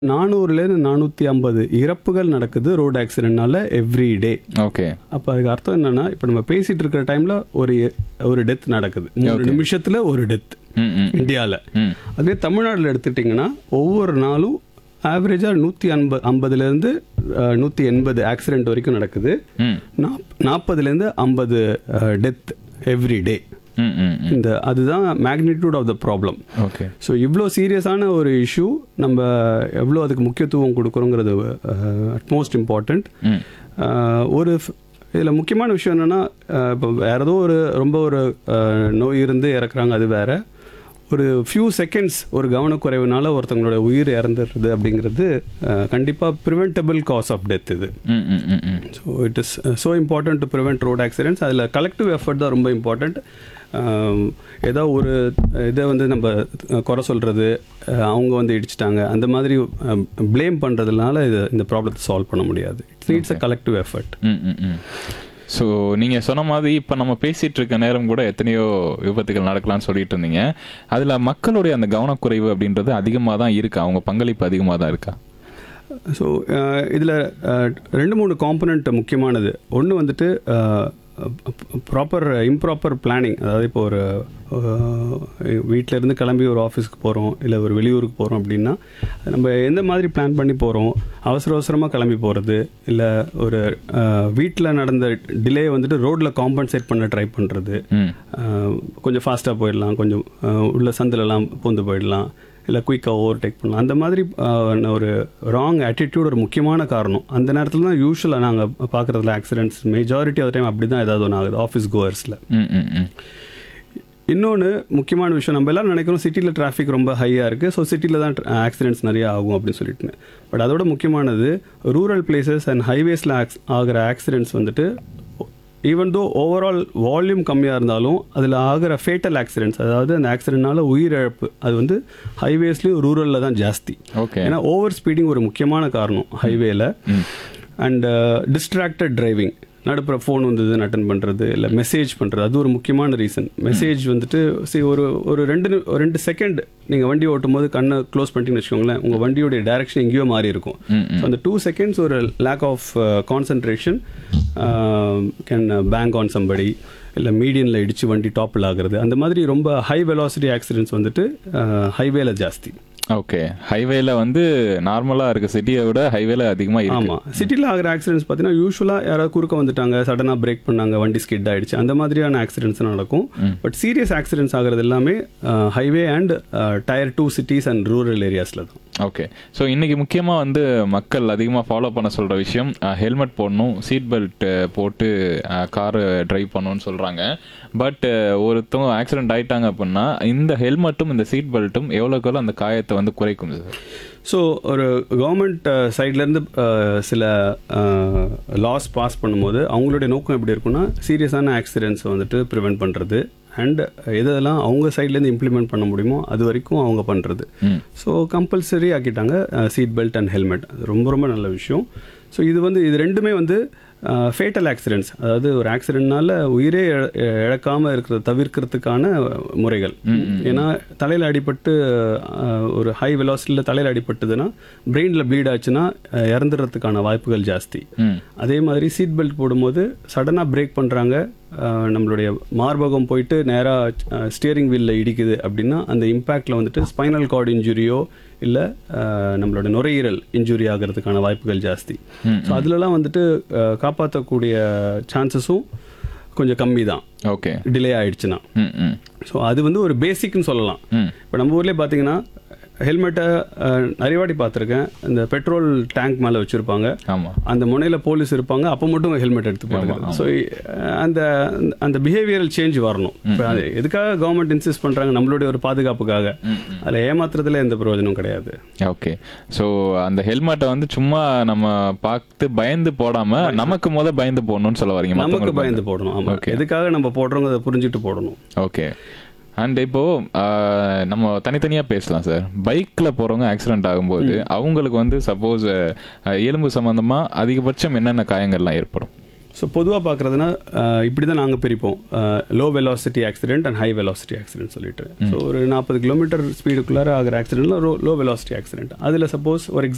நானூறுலேருந்து நானூற்றி ஐம்பது இறப்புகள் நடக்குது ரோடு ஆக்சிடென்ட்னால எவ்ரி டே ஓகே அப்போ அதுக்கு அர்த்தம் என்னன்னா இப்போ நம்ம பேசிட்டு இருக்கிற டைம்ல ஒரு ஒரு டெத் நடக்குது மூணு நிமிஷத்துல ஒரு டெத் ம் ம் இந்தியாவில் ம் அதே தமிழ்நாட்டில் எடுத்துட்டிங்கன்னா ஒவ்வொரு நாளும் ஆவரேஜாக நூற்றி ஐம்பது ஐம்பதுலேருந்து நூற்றி எண்பது ஆக்சிடென்ட் வரைக்கும் நடக்குது ம் நாப் நாற்பதுலேருந்து ஐம்பது டெத் எவ்ரி டே ம் ம் ம் இந்த அதுதான் magnitude of the problem okay so இவ்வளோ சீரியஸான ஒரு இஷ்யூ நம்ம எவ்வளோ அதுக்கு முக்கியத்துவம் கொடுக்குறோங்கிறது அட்மோஸ்ட் இம்பார்ட்டண்ட் ம் ஒரு இதில் முக்கியமான விஷயம் என்னென்னா இப்போ வேறு ஏதோ ஒரு ரொம்ப ஒரு அஹ், நோய் இருந்து இறக்குறாங்க அது வேற ஒரு ஃபியூ செகண்ட்ஸ் ஒரு கவனக்குறைவுனால ஒருத்தவங்களோட உயிர் இறந்துடுறது அப்படிங்கிறது கண்டிப்பாக ப்ரிவென்டபிள் காஸ் ஆஃப் டெத் இது ம் hmm hmm hmm so it is so important to prevent road accidents அதில் கலெக்டிவ் எஃபர்ட் தான் ரொம்ப இம்பார்ட்டண்ட் ஏதோ ஒரு இதை வந்து நம்ம அஹ், குறை சொல்கிறது அவங்க வந்து இடிச்சிட்டாங்க அந்த மாதிரி ப்ளேம் பண்ணுறதுனால இது இந்த ப்ராப்ளத்தை சால்வ் பண்ண முடியாது it's needs a collective effort hmm hmm hmm so நீங்கள் சொன்ன மாதிரி இப்போ நம்ம பேசிகிட்டு இருக்க நேரம் கூட எத்தனையோ விபத்துகள் நடக்கலாம்னு சொல்லிட்டு இருந்தீங்க அதில் மக்களுடைய அந்த கவனக்குறைவு அப்படின்றது அதிகமாக தான் இருக்கா அவங்க பங்களிப்பு அதிகமாக தான் இருக்கா ஸோ இதில் ரெண்டு மூணு காம்பனண்ட் முக்கியமானது ஒன்று வந்துட்டு ப்ராப்பர் இம்ப்ராப்பர் பிளானிங் அதாவது இப்போ ஒரு வீட்டில் இருந்து கிளம்பி ஒரு ஆஃபீஸ்க்கு போகிறோம் இல்லை ஒரு வெளியூருக்கு போகிறோம் அப்படின்னா நம்ம எந்த மாதிரி பிளான் பண்ணி போகிறோம் அவசர அவசரமாக கிளம்பி போகிறது இல்லை ஒரு வீட்டில் நடந்த டிலே வந்துட்டு ரோட்டில் காம்பன்சேட் பண்ண ட்ரை பண்ணுறது ம் கொஞ்சம் ஃபாஸ்ட்டாக போயிடலாம் கொஞ்சம் அஹ், உள்ள சந்திலெல்லாம் பூந்து போயிடலாம் இல்லை குயிக்காக ஓவர் டேக் பண்ணலாம் அந்த மாதிரி அஹ், ஒரு ராங் attitude ஒரு முக்கியமான காரணம் அந்த நேரத்தில் தான் யூஸ்வலாக நாங்கள் பார்க்குறதுல ஆக்சிடென்ட்ஸ் மெஜாரிட்டி ஆஃப் டைம் அப்படி தான் ஏதாவது ஒன்று ஆகுது ஆஃபீஸ் கோவர்ஸில் ம் ம் ம் இன்னொன்று முக்கியமான விஷயம் நம்ம எல்லாம் நினைக்கிறோம் சிட்டியில் டிராஃபிக் ரொம்ப ஹையாக இருக்குது ஸோ சிட்டியில் தான் ஆக்சிடென்ட்ஸ் நிறைய ஆகும் அப்படின்னு சொல்லிட்டு பட் அதோட முக்கியமானது ரூரல் பிளேசஸ் அண்ட் ஹைவேஸில் ஆகிற ஆக்சிடென்ட்ஸ் வந்துட்டு ஈவன் தோ ஓவரால் வால்யூம் கம்மியாக இருந்தாலும் அதில் ஆகிற ஃபேட்டல் ஆக்சிடென்ட்ஸ் அதாவது அந்த ஆக்சிடென்ட்னால உயிரிழப்பு அது வந்து ஹைவேஸ்லேயும் ரூரலில் தான் ஜாஸ்தி ஓகே ஏன்னா ஓவர் ஸ்பீடிங் ஒரு முக்கியமான காரணம் ஹைவேல அண்ட் டிஸ்ட்ராக்டட் டிரைவிங் நடுப்புற ஃபோன் வந்ததுன்னு அட்டன் பண்ணுறது இல்லை மெசேஜ் பண்ணுறது அது ஒரு முக்கியமான ரீசன் மெசேஜ் வந்துட்டு சரி ஒரு ஒரு ரெண்டு நி- ஒரு ரெண்டு செகண்ட் நீங்கள் வண்டி ஓட்டும் போது கண்ணை க்ளோஸ் பண்ணிட்டீங்கன்னு வச்சுக்கோங்களேன் உங்கள் வண்டியோடைய டைரக்ஷன் எங்கேயோ மாறி இருக்கும் ம் ஸோ அந்த டூ செகண்ட்ஸ் ஒரு lag of concentration can bang on somebody இல்லை மீடியனில் இடித்து வண்டி டாப்பில் ஆகுறது அந்த மாதிரி ரொம்ப ஹை வெலாசிட்டி ஆக்சிடென்ட்ஸ் வந்துட்டு ஹைவேல ஜாஸ்தி ஓகே ஹைவேல வந்து நார்மலாக இருக்க சிட்டியை விட ஹைவேல அதிகமாக இருக்கு ஆமாம் சிட்டியில் ஆகிற ஆக்சிடென்ட்ஸ் பார்த்தீங்கன்னா யூஸ்வலாக யாராவது குறுக்க வந்துட்டாங்க சடனாக பிரேக் பண்ணாங்க வண்டி ஸ்கிட் ஆயிடுச்சு அந்த மாதிரியான ஆக்சிடென்ட்ஸ் நடக்கும் பட் சீரியஸ் ஆக்சிடென்ட்ஸ் ஆகிறது எல்லாமே highway and tier two cities and rural ஏரியாஸில் தான் ஓகே ஸோ இன்னைக்கு முக்கியமாக வந்து மக்கள் அதிகமாக ஃபாலோ பண்ண சொல்கிற விஷயம் ஹெல்மெட் போடணும் சீட் பெல்ட் போட்டு கார் டிரைவ் பண்ணணும்னு சொல்கிறாங்க பட் ஒருத்தவங்க ஆக்சிடென்ட் ஆயிட்டாங்க அப்படின்னா இந்த ஹெல்மெட்டும் இந்த சீட் பெல்ட்டும் எவ்வளோக்கு எவ்வளோ அந்த காயத்தை வந்து குறைக்கும் சார் ஸோ ஒரு கவர்மெண்ட் சைட்லேருந்து சில லாஸ் பாஸ் பண்ணும்போது அவங்களுடைய நோக்கம் எப்படி இருக்குன்னா சீரியஸான ஆக்சிடென்ட்ஸ் வந்துட்டு ப்ரிவெண்ட் பண்ணுறது அண்ட் எதெல்லாம் அவங்க சைட்லேருந்து இம்ப்ளிமெண்ட் பண்ண முடியுமோ அது வரைக்கும் அவங்க பண்ணுறது ம் ஸோ கம்பல்சரி ஆக்கிட்டாங்க சீட் பெல்ட் அண்ட் ஹெல்மெட் அது ரொம்ப ரொம்ப நல்ல விஷயம் ஸோ இது வந்து இது ரெண்டுமே வந்து ஃபேட்டல் ஆக்சிடென்ட்ஸ் அதாவது ஒரு ஆக்சிடென்ட்னால உயிரே இழ- இழக்காம இருக்கிறத தவிர்க்கிறதுக்கான முறைகள் ஏன்னா தலையில் அடிபட்டு அஹ், ஒரு ஹை வெலாசிட்டியில் தலையில் அடிபட்டுதுன்னா பிரெயினில் ப்ளீட் ஆச்சுன்னா அஹ், இறந்துடுறதுக்கான வாய்ப்புகள் ஜாஸ்தி ம் அதே மாதிரி சீட் பெல்ட் போடும்போது சடனாக பிரேக் பண்ணுறாங்க நம்மளுடைய மார்பகம் போயிட்டு நேராக ஸ்டியரிங் வீலில் இடிக்குது அப்படின்னா அந்த இம்பேக்டில் வந்துட்டு ஸ்பைனல் கார்டு இன்ஜுரியோ இல்லை நம்மளோட நுரையீரல் இன்ஜுரி ஆகிறதுக்கான வாய்ப்புகள் ஜாஸ்தி ஸோ அதுலலாம் வந்துட்டு அஹ், காப்பாற்றக்கூடிய சான்சஸும் கொஞ்சம் கம்மி தான் ஓகே டிலே ஆயிடுச்சுன்னா ம் ம் ஸோ அது வந்து ஒரு பேசிக்னு சொல்லலாம் ம் இப்போ நம்ம ஊர்லேயே பார்த்தீங்கன்னா ஹெல்மெட்டை நிறைய வாட்டி பார்த்துருக்கேன் இந்த பெட்ரோல் டேங்க் மேலே வச்சுருப்பாங்க ஆமாம் அந்த முனையில் போலீஸ் இருப்பாங்க அப்போ மட்டும் ஹெல்மெட் எடுத்து போடுவாங்க ஸோ அந்த அந்த பிஹேவியரல் சேஞ்ச் வரணும் இப்போ அது எதுக்காக கவர்மெண்ட் இன்சிஸ்ட் பண்ணுறாங்க நம்மளுடைய ஒரு பாதுகாப்புக்காக அதில் ஏமாத்துறதுல எந்த பிரயோஜனம் கிடையாது ஓகே ஸோ அந்த ஹெல்மெட்டை வந்து சும்மா நம்ம பார்த்து பயந்து போடாம நமக்கு முத பயந்து போடணும்னு சொல்ல வரீங்க நமக்கு மற்றவங்களுக்கு பயந்து போடணும் ஆமாம் எதுக்காக நம்ம போடுறோங்க அதை புரிஞ்சுட்டு போடணும் ஓகே அண்ட் இப்போ ஆஹ், நம்ம தனித்தனியாக பேசலாம் சார் பைக்கில் போகிறவங்க ஆக்சிடென்ட் ஆகும்போது அவங்களுக்கு வந்து சப்போஸ் எலும்பு சம்மந்தமாக அதிகபட்சம் என்னென்ன காயங்கள்லாம் ஏற்படும் ஸோ பொதுவாக பார்க்குறதுனா இப்படி தான் நாங்கள் பிரிப்போம் low velocity accident and high velocity accident சொல்லிட்டு ஸோ ஒரு நாற்பது கிலோமீட்டர் ஸ்பீடுக்குள்ளார ஆகிற ஆக்சிடென்ட்லாம் லோ வெலாசிட்டி ஆக்சிடென்ட் அதில் சப்போஸ் ஒரு